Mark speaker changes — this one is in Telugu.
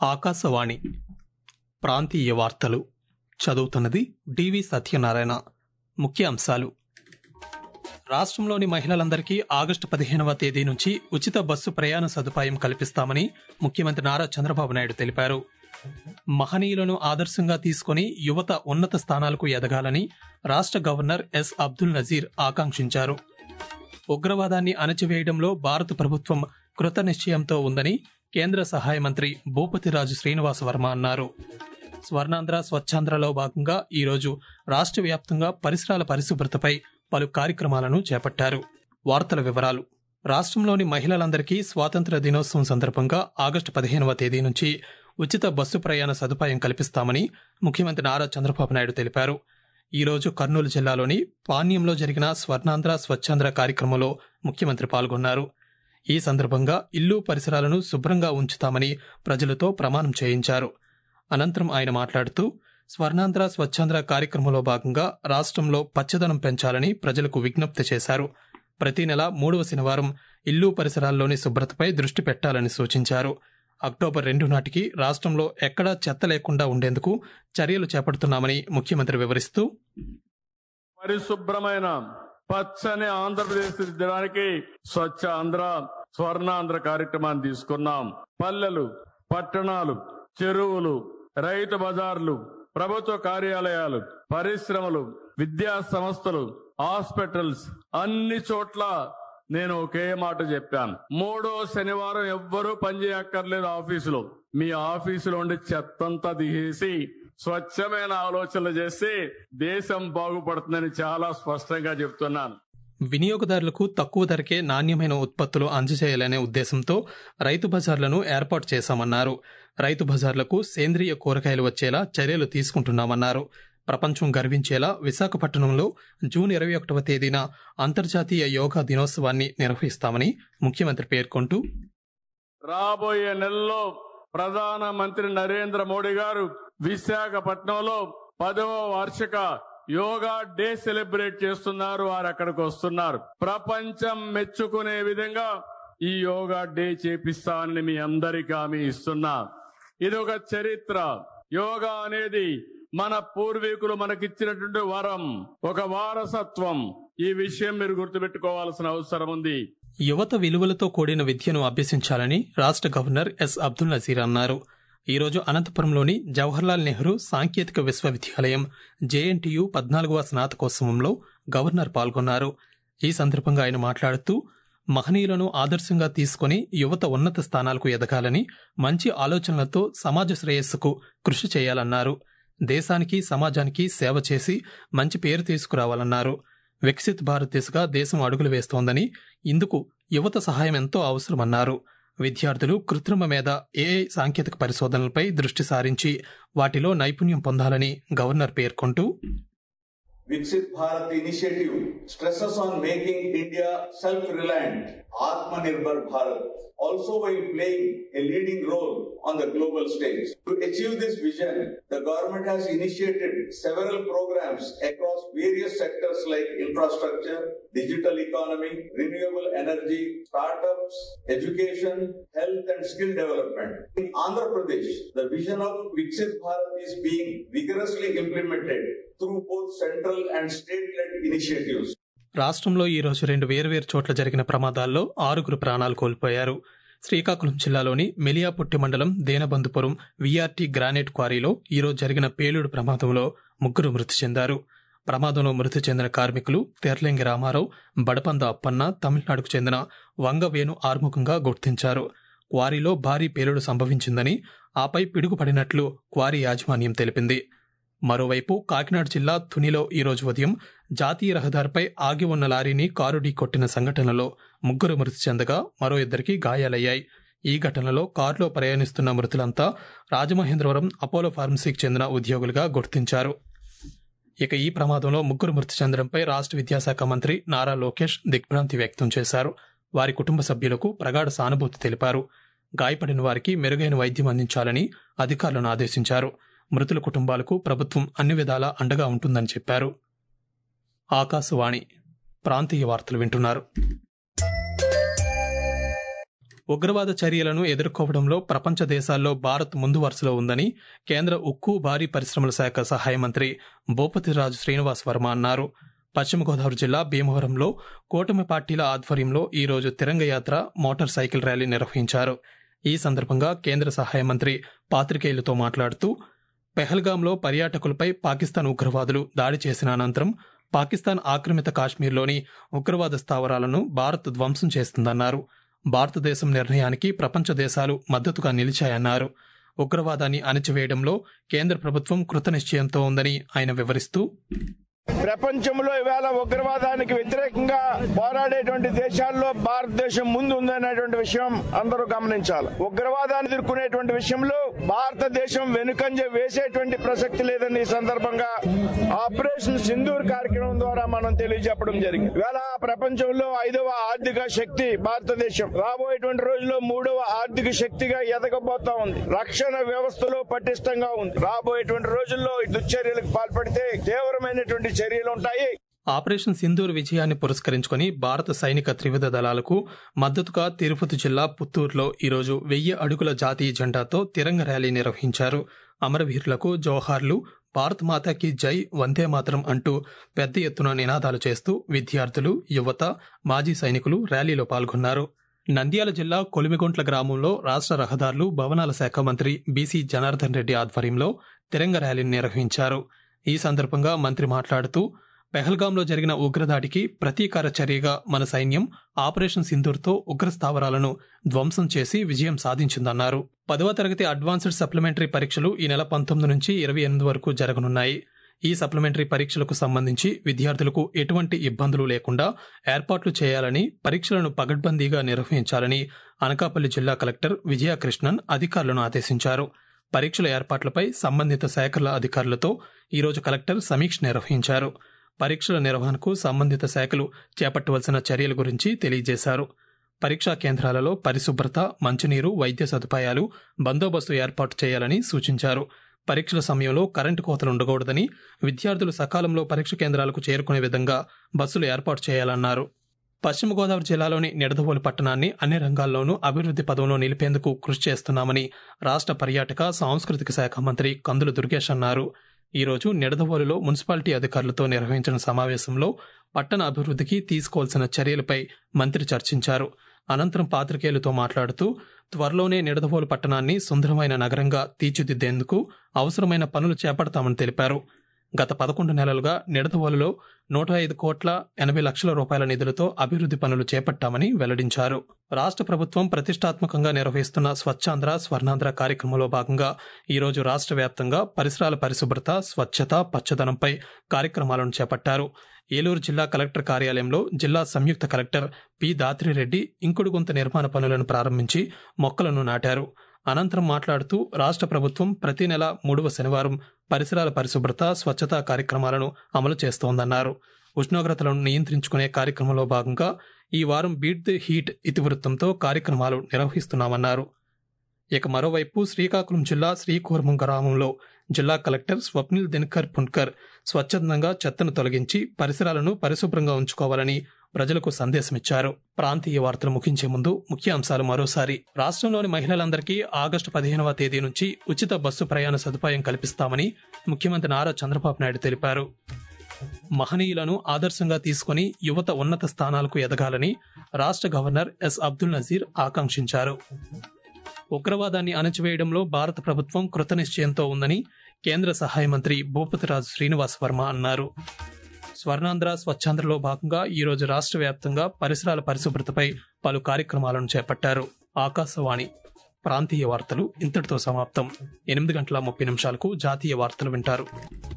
Speaker 1: ఆకాశవాణి ప్రాంతీయ వార్తలు చదువుతున్నది డివి సత్యనారాయణ ముఖ్య అంశాలు రాష్ట్రంలోని మహిళలందరికీ ఆగస్టు పదిహేనవ తేదీ నుంచి ఉచిత బస్సు ప్రయాణ సదుపాయం కల్పిస్తామని ముఖ్యమంత్రి నారా చంద్రబాబు నాయుడు తెలిపారు మహనీయులను ఆదర్శంగా తీసుకుని యువత ఉన్నత స్థానాలకు ఎదగాలని రాష్ట్ర గవర్నర్ ఎస్ అబ్దుల్ నజీర్ ఆకాంక్షించారు ఉగ్రవాదాన్ని అణచివేయడంలో భారత ప్రభుత్వం కృత నిశ్చయంతో ఉందని కేంద్ర సహాయ మంత్రి భూపతిరాజు శ్రీనివాస వర్మ అన్నారు స్వర్ణాంధ్ర స్వచ్ఛాంధ్రలో భాగంగా ఈరోజు రాష్ట్ర వ్యాప్తంగా పరిసరాల పరిశుభ్రతపై పలు కార్యక్రమాలను చేపట్టారు వార్తల వివరాలు రాష్ట్రంలోని మహిళలందరికీ స్వాతంత్ర దినోత్సవం సందర్భంగా ఆగస్టు పదిహేనవ తేదీ నుంచి ఉచిత బస్సు ప్రయాణ సదుపాయం కల్పిస్తామని ముఖ్యమంత్రి నారా చంద్రబాబు నాయుడు తెలిపారు ఈ రోజు కర్నూలు జిల్లాలోని పాణ్యంలో జరిగిన స్వర్ణాంధ్ర స్వచ్ఛాంధ్ర కార్యక్రమంలో ముఖ్యమంత్రి పాల్గొన్నారు ఈ సందర్భంగా ఇల్లు పరిసరాలను శుభ్రంగా ఉంచుతామని ప్రజలతో ప్రమాణం చేయించారు అనంతరం ఆయన మాట్లాడుతూ స్వర్ణాంధ్ర స్వచ్ఛాంధ్ర కార్యక్రమంలో భాగంగా రాష్ట్రంలో పచ్చదనం పెంచాలని ప్రజలకు విజ్ఞప్తి చేశారు ప్రతి నెల మూడవ శనివారం ఇల్లు పరిసరాల్లోని శుభ్రతపై దృష్టి పెట్టాలని సూచించారు అక్టోబర్ రెండు నాటికి రాష్ట్రంలో ఎక్కడా చెత్త లేకుండా ఉండేందుకు చర్యలు చేపడుతున్నామని ముఖ్యమంత్రి వివరిస్తూ
Speaker 2: పరిశుభ్రమైన పచ్చని ఆంధ్రప్రదేశ్ దిద్దడానికి స్వచ్ఛ ఆంధ్ర స్వర్ణాంధ్ర కార్యక్రమాన్ని తీసుకున్నాం పల్లెలు పట్టణాలు చెరువులు రైతు బజార్లు ప్రభుత్వ కార్యాలయాలు పరిశ్రమలు విద్యా సంస్థలు హాస్పిటల్స్ అన్ని చోట్ల నేను ఒకే మాట చెప్పాను మూడో శనివారం ఎవ్వరూ పనిచేయక్కర్లేదు ఆఫీసులో మీ ఆఫీసులో ఉండి చెత్తంతా తీసేసి స్వచ్ఛమైన ఆలోచనలు చేసి దేశం బాగుపడుతుందని చాలా స్పష్టంగా చెప్తున్నాను
Speaker 1: వినియోగదారులకు తక్కువ ధరకే నాణ్యమైన ఉత్పత్తులు అందజేయాలనే ఉద్దేశంతో రైతు బజార్లను ఏర్పాటు చేశామన్నారు రైతు బజార్లకు సేంద్రియ కూరగాయలు వచ్చేలా చర్యలు తీసుకుంటున్నామన్నారు ప్రపంచం గర్వించేలా విశాఖపట్నంలో జూన్ ఇరవై ఒకటవ తేదీన అంతర్జాతీయ యోగా దినోత్సవాన్ని నిర్వహిస్తామని ముఖ్యమంత్రి పేర్కొంటూ
Speaker 2: రాబోయే నెలలో ప్రధానమంత్రి నరేంద్ర మోడీ గారు విశాఖపట్నంలో పదవ వార్షిక యోగా డే సెలబ్రేట్ చేస్తున్నారు వారు అక్కడికి వస్తున్నారు ప్రపంచం మెచ్చుకునే విధంగా ఈ యోగా డే చేపిస్తానని మీ అందరికీ హామీ ఇస్తున్నా ఇది ఒక చరిత్ర యోగా అనేది మన పూర్వీకులు మనకిచ్చినటువంటి వరం ఒక వారసత్వం ఈ విషయం మీరు గుర్తుపెట్టుకోవాల్సిన అవసరం ఉంది
Speaker 1: యువత విలువలతో కూడిన విద్యను అభ్యసించాలని రాష్ట్ర గవర్నర్ ఎస్ అబ్దుల్ నజీర్ అన్నారు ఈరోజు అనంతపురంలోని జవహర్లాల్ నెహ్రూ సాంకేతిక విశ్వవిద్యాలయం జేఎన్టీయు పద్నాలుగవ స్నాతకోత్సవంలో గవర్నర్ పాల్గొన్నారు ఈ సందర్భంగా ఆయన మాట్లాడుతూ మహనీయులను ఆదర్శంగా తీసుకుని యువత ఉన్నత స్థానాలకు ఎదగాలని మంచి ఆలోచనలతో సమాజ శ్రేయస్సుకు కృషి చేయాలన్నారు దేశానికి సమాజానికి సేవ చేసి మంచి పేరు తీసుకురావాలన్నారు వికసిత్ భారత్ దిశగా దేశం అడుగులు వేస్తోందని ఇందుకు యువత సహాయం ఎంతో అవసరమన్నారు విద్యార్థులు కృత్రిమ మీద ఏఐ సాంకేతిక పరిశోధనలపై దృష్టి సారించి వాటిలో నైపుణ్యం పొందాలని గవర్నర్ పేర్కొంటూ
Speaker 3: Viksit Bharat initiative stresses on making India self-reliant, Atmanirbhar Bharat, also while playing a leading role on the global stage. To achieve this vision, the government has initiated several programs across various sectors like infrastructure, digital economy, renewable energy, startups, education, health and skill development. In Andhra Pradesh, the vision of Viksit Bharat is being vigorously implemented through both central and state-led initiatives.
Speaker 1: రాష్ట్రంలో ఈ రోజు రెండు వేర్వేరు చోట్ల జరిగిన ప్రమాదాల్లో ఆరుగురు ప్రాణాలు కోల్పోయారు శ్రీకాకుళం జిల్లాలోని మెలియాపుట్టి మండలం దేనబంధుపురం విఆర్టీ గ్రానైట్ క్వారీలో ఈరోజు జరిగిన పేలుడు ప్రమాదంలో ముగ్గురు మృతి చెందారు ప్రమాదంలో మృతి చెందిన కార్మికులు తెర్లింగి రామారావు బడపంద అప్పన్న తమిళనాడుకు చెందిన వంగవేణు ఆర్ముఖంగా గుర్తించారు క్వారీలో భారీ పేలుడు సంభవించిందని ఆపై పిడుగుపడినట్లు క్వారీ యాజమాన్యం తెలిపింది మరోవైపు కాకినాడ జిల్లా తునిలో ఈరోజు ఉదయం జాతీయ రహదారిపై ఆగి ఉన్న లారీని కారు ఢీ కొట్టిన సంఘటనలో ముగ్గురు మృతి చెందగా మరో ఇద్దరికి గాయాలయ్యాయి ఈ ఘటనలో కారులో ప్రయాణిస్తున్న మృతులంతా రాజమహేంద్రవరం అపోలో ఫార్మసీకి చెందిన ఉద్యోగులుగా గుర్తించారు ఇక ఈ ప్రమాదంలో ముగ్గురు మృతి చెందడంపై రాష్ట్ర విద్యాశాఖ మంత్రి నారా లోకేష్ దిగ్భ్రాంతి వ్యక్తం చేశారు వారి కుటుంబ సభ్యులకు ప్రగాఢ సానుభూతి తెలిపారు గాయపడిన వారికి మెరుగైన వైద్యం అందించాలని అధికారులను ఆదేశించారు మృతుల కుటుంబాలకు ప్రభుత్వం అన్ని విధాలా అండగా ఉంటుందని చెప్పారు ఆకాశవాణి ప్రాంతీయ వార్తలు వింటున్నారు ఉగ్రవాద చర్యలను ఎదుర్కోవడంలో ప్రపంచ దేశాల్లో భారత్ ముందు వరుసలో ఉందని కేంద్ర ఉక్కు భారీ పరిశ్రమల శాఖ సహాయ మంత్రి భూపతిరాజు శ్రీనివాస్ వర్మ అన్నారు పశ్చిమ గోదావరి జిల్లా భీమవరంలో కూటమి పార్టీల ఆధ్వర్యంలో ఈ రోజు తిరంగ యాత్ర మోటార్ సైకిల్ ర్యాలీ నిర్వహించారు ఈ సందర్భంగా కేంద్ర సహాయ మంత్రి పాత్రికేయులతో మాట్లాడుతూ పెహల్గాంలో పర్యాటకులపై పాకిస్తాన్ ఉగ్రవాదులు దాడి చేసిన అనంతరం పాకిస్తాన్ ఆక్రమిత కాశ్మీర్లోని ఉగ్రవాద స్థావరాలను భారత్ ధ్వంసం చేస్తుందన్నారు భారతదేశం నిర్ణయానికి ప్రపంచ దేశాలు మద్దతుగా నిలిచాయన్నారు ఉగ్రవాదాన్ని అణచివేయడంలో కేంద్ర ప్రభుత్వం కృతనిశ్చయంతో ఉందని ఆయన వివరిస్తూ
Speaker 4: ప్రపంచంలో ఇవాళ ఉగ్రవాదానికి వ్యతిరేకంగా పోరాడేటువంటి దేశాల్లో భారతదేశం ముందు ఉందనేటువంటి విషయం అందరూ గమనించాలి ఉగ్రవాదాన్ని ఎదుర్కొనేటువంటి విషయంలో భారతదేశం వెనుకంజ వేసేటువంటి ప్రసక్తి లేదని ఈ సందర్భంగా ఆపరేషన్ సింధూర్ కార్యక్రమం ద్వారా మనం తెలియజెప్పడం జరిగింది ఇవాళ ప్రపంచంలో ఐదవ ఆర్థిక శక్తి భారతదేశం రాబోయేటువంటి రోజుల్లో మూడవ ఆర్థిక శక్తిగా ఎదగబోతా ఉంది రక్షణ వ్యవస్థలో పటిష్టంగా ఉంది రాబోయేటువంటి రోజుల్లో ఈ దుశ్చర్యలకు పాల్పడితే తీవ్రమైనటువంటి చర్యలు ఉంటాయి
Speaker 1: ఆపరేషన్ సింధూర్ విజయాన్ని పురస్కరించుకుని భారత సైనిక త్రివిధ దళాలకు మద్దతుగా తిరుపతి జిల్లా పుత్తూరులో ఈరోజు వెయ్యి అడుగుల జాతీయ జెండాతో తిరంగ ర్యాలీ నిర్వహించారు అమరవీరులకు జోహార్లు భారత్ మాతాకి జై వందే మాతరం అంటూ పెద్ద ఎత్తున నినాదాలు చేస్తూ విద్యార్థులు యువత మాజీ సైనికులు ర్యాలీలో పాల్గొన్నారు నంద్యాల జిల్లా కొలిమిగుంట్ల గ్రామంలో రాష్ట్ర రహదారులు భవనాల శాఖ మంత్రి బీసీ జనార్దన్ రెడ్డి ఆధ్వర్యంలో తిరంగ ర్యాలీని నిర్వహించారు ఈ సందర్భంగా మంత్రి మాట్లాడుతూ పెహల్గాంలో జరిగిన ఉగ్రదాడికి ప్రతీకార చర్యగా మన సైన్యం ఆపరేషన్ సింధూర్తో ఉగ్ర స్థావరాలను ధ్వంసం చేసి విజయం సాధించిందన్నారు పదవ తరగతి అడ్వాన్స్డ్ సప్లిమెంటరీ పరీక్షలు ఈ నెల పంతొమ్మిది నుంచి ఇరవై ఎనిమిది వరకు జరగనున్నాయి ఈ సప్లిమెంటరీ పరీక్షలకు సంబంధించి విద్యార్థులకు ఎటువంటి ఇబ్బందులు లేకుండా ఏర్పాట్లు చేయాలని పరీక్షలను పగడ్బందీగా నిర్వహించాలని అనకాపల్లి జిల్లా కలెక్టర్ విజయకృష్ణన్ అధికారులను ఆదేశించారు పరీక్షల ఏర్పాట్లపై సంబంధిత శాఖల అధికారులతో ఈరోజు కలెక్టర్ సమీక్ష నిర్వహించారు పరీక్షల నిర్వహణకు సంబంధిత శాఖలు చేపట్టవలసిన చర్యల గురించి తెలియజేశారు పరీక్షా కేంద్రాలలో పరిశుభ్రత మంచినీరు వైద్య సదుపాయాలు బందోబస్తు ఏర్పాటు చేయాలని సూచించారు పరీక్షల సమయంలో కరెంటు కోతలు ఉండకూడదని విద్యార్థులు సకాలంలో పరీక్ష కేంద్రాలకు చేరుకునే విధంగా బస్సులు ఏర్పాటు చేయాలన్నారు పశ్చిమ గోదావరి జిల్లాలోని నిడదవోలు పట్టణాన్ని అన్ని రంగాల్లోనూ అభివృద్ధి పదంలో నిలిపేందుకు కృషి చేస్తున్నామని రాష్ట్ర పర్యాటక సాంస్కృతిక శాఖ మంత్రి కందుల దుర్గేష్ అన్నారు ఈరోజు నిడదవోలులో మున్సిపాలిటీ అధికారులతో నిర్వహించిన సమావేశంలో పట్టణ అభివృద్ధికి తీసుకోవాల్సిన చర్యలపై మంత్రి చర్చించారు అనంతరం పాత్రికేయులతో మాట్లాడుతూ త్వరలోనే నిడదవోలు పట్టణాన్ని సుందరమైన నగరంగా తీర్చిదిద్దేందుకు అవసరమైన పనులు చేపడతామని తెలిపారు గత పదకొండు నెలలుగా నిడదవోలులో నూట ఐదు కోట్ల ఎనభై లక్షల రూపాయల నిధులతో అభివృద్ధి పనులు చేపట్టామని వెల్లడించారు రాష్ట్ర ప్రభుత్వం ప్రతిష్టాత్మకంగా నిర్వహిస్తున్న స్వచ్ఛాంధ్ర స్వర్ణాంధ్ర కార్యక్రమంలో భాగంగా ఈరోజు రాష్ట్ర వ్యాప్తంగా పరిసరాల పరిశుభ్రత స్వచ్ఛత పచ్చదనంపై కార్యక్రమాలను చేపట్టారు ఏలూరు జిల్లా కలెక్టర్ కార్యాలయంలో జిల్లా సంయుక్త కలెక్టర్ పి దాత్రిరెడ్డి ఇంకుడుగుంత నిర్మాణ పనులను ప్రారంభించి మొక్కలను నాటారు అనంతరం మాట్లాడుతూ రాష్ట్ర ప్రభుత్వం ప్రతి నెల మూడవ శనివారం పరిసరాల పరిశుభ్రత స్వచ్ఛతా కార్యక్రమాలను అమలు చేస్తోందన్నారు ఉష్ణోగ్రతలను నియంత్రించుకునే కార్యక్రమంలో భాగంగా ఈ వారం బీట్ ది హీట్ ఇతివృత్తంతో కార్యక్రమాలు నిర్వహిస్తున్నామన్నారు ఇక మరోవైపు శ్రీకాకుళం జిల్లా శ్రీకూర్మం గ్రామంలో జిల్లా కలెక్టర్ స్వప్నిల్ దినకర్ పున్కర్ స్వచ్ఛందంగా చెత్తను తొలగించి పరిసరాలను పరిశుభ్రంగా ఉంచుకోవాలని ప్రజలకు సందేశమిచ్చారు ప్రాంతీయ వార్తలు ముగించే ముందు ముఖ్య అంశాలు మరోసారి రాష్ట్రంలోని మహిళలందరికీ ఆగస్టు పదిహేనవ తేదీ నుంచి ఉచిత బస్సు ప్రయాణ సదుపాయం కల్పిస్తామని ముఖ్యమంత్రి నారా చంద్రబాబు నాయుడు తెలిపారు మహనీయులను ఆదర్శంగా తీసుకుని యువత ఉన్నత స్థానాలకు ఎదగాలని రాష్ట్ర గవర్నర్ ఎస్ అబ్దుల్ నజీర్ ఆకాంక్షించారు ఉగ్రవాదాన్ని అణచివేయడంలో భారత ప్రభుత్వం కృతనిశ్చయంతో ఉందని కేంద్ర సహాయ మంత్రి భూపతిరాజు శ్రీనివాస్ వర్మ అన్నారు స్వర్ణాంధ్ర స్వచ్ఛాంధ్రలో భాగంగా ఈరోజు రాష్ట్ర వ్యాప్తంగా పరిసరాల పరిశుభ్రతపై పలు కార్యక్రమాలను చేపట్టారు ఆకాశవాణి ప్రాంతీయ వార్తలు ఇంతటితో సమాప్తం ఎనిమిది గంటల ముప్పై నిమిషాలకు జాతీయ వార్తలు వింటారు